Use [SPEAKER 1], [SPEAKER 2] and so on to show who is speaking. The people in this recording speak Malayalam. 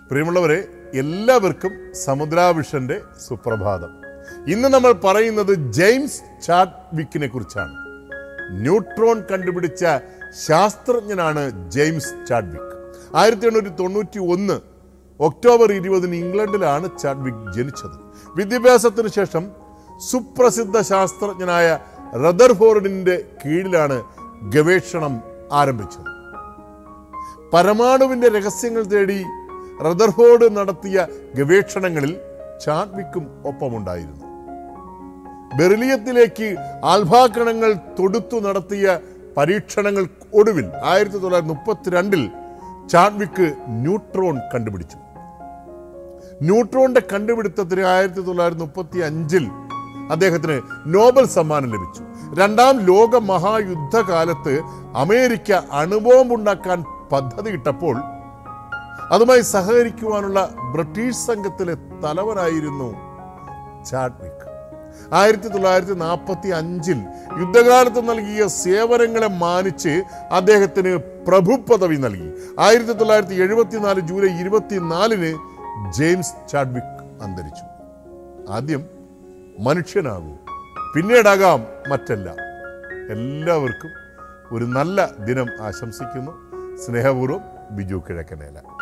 [SPEAKER 1] പ്രിയമുള്ളവരെ എല്ലാവർക്കും സമുദ്രാവിഷന്റെ സുപ്രഭാതം ഇന്ന് നമ്മൾ പറയുന്നത് ജെയിംസ് ചാഡ്വിക്കിനെ കുറിച്ചാണ് ന്യൂട്രോൺ കണ്ടുപിടിച്ച ശാസ്ത്രജ്ഞനാണ് ജെയിംസ് ചാഡ്വിക്ക് ആയിരത്തി എണ്ണൂറ്റി തൊണ്ണൂറ്റി ഒന്ന് ഒക്ടോബർ ഇരുപതിന് ഇംഗ്ലണ്ടിലാണ് ചാഡ്വിക്ക് ജനിച്ചത് വിദ്യാഭ്യാസത്തിന് ശേഷം സുപ്രസിദ്ധ ശാസ്ത്രജ്ഞനായ റദർഫോർഡിന്റെ കീഴിലാണ് ഗവേഷണം ആരംഭിച്ചത് പരമാണുവിന്റെ രഹസ്യങ്ങൾ തേടി റദർഫോർഡ് നടത്തിയ ഗവേഷണങ്ങളിൽ ചാഡ്വിക്കും ഒപ്പമുണ്ടായിരുന്നു ബെറിലിയത്തിലേക്ക് ആൽഫാകണങ്ങൾ തൊടുത്തു നടത്തിയ പരീക്ഷണങ്ങൾ ഒടുവിൽ ആയിരത്തി തൊള്ളായിരത്തി മുപ്പത്തിരണ്ടിൽ ചാഡ്വിക്ക് ന്യൂട്രോൺ കണ്ടുപിടിച്ചു ന്യൂട്രോണിന്റെ കണ്ടുപിടുത്തത്തിന് ആയിരത്തി തൊള്ളായിരത്തി മുപ്പത്തി അഞ്ചിൽ അദ്ദേഹത്തിന് നോബൽ സമ്മാനം ലഭിച്ചു രണ്ടാം ലോക മഹായുദ്ധകാലത്ത് അമേരിക്ക അണുബോംബുണ്ടാക്കാൻ പദ്ധതിയിട്ടപ്പോൾ അതുമായി സഹകരിക്കുവാനുള്ള ബ്രിട്ടീഷ് സംഘത്തിലെ തലവനായിരുന്നു ചാഡ്വിക്ക് ആയിരത്തി തൊള്ളായിരത്തി നാൽപ്പത്തി അഞ്ചിൽ യുദ്ധകാലത്ത് നൽകിയ സേവനങ്ങളെ മാനിച്ച് അദ്ദേഹത്തിന് പ്രഭു പദവി നൽകി ആയിരത്തി തൊള്ളായിരത്തി എഴുപത്തിനാല് ജൂലൈ ഇരുപത്തിനാലിന് ജെയിംസ് ചാഡ്വിക്ക് അന്തരിച്ചു ആദ്യം മനുഷ്യനാകൂ പിന്നീടാകാം മറ്റെല്ലാം എല്ലാവർക്കും ഒരു നല്ല ദിനം ആശംസിക്കുന്നു സ്നേഹപൂർവ്വം ബിജു കിഴക്കനേല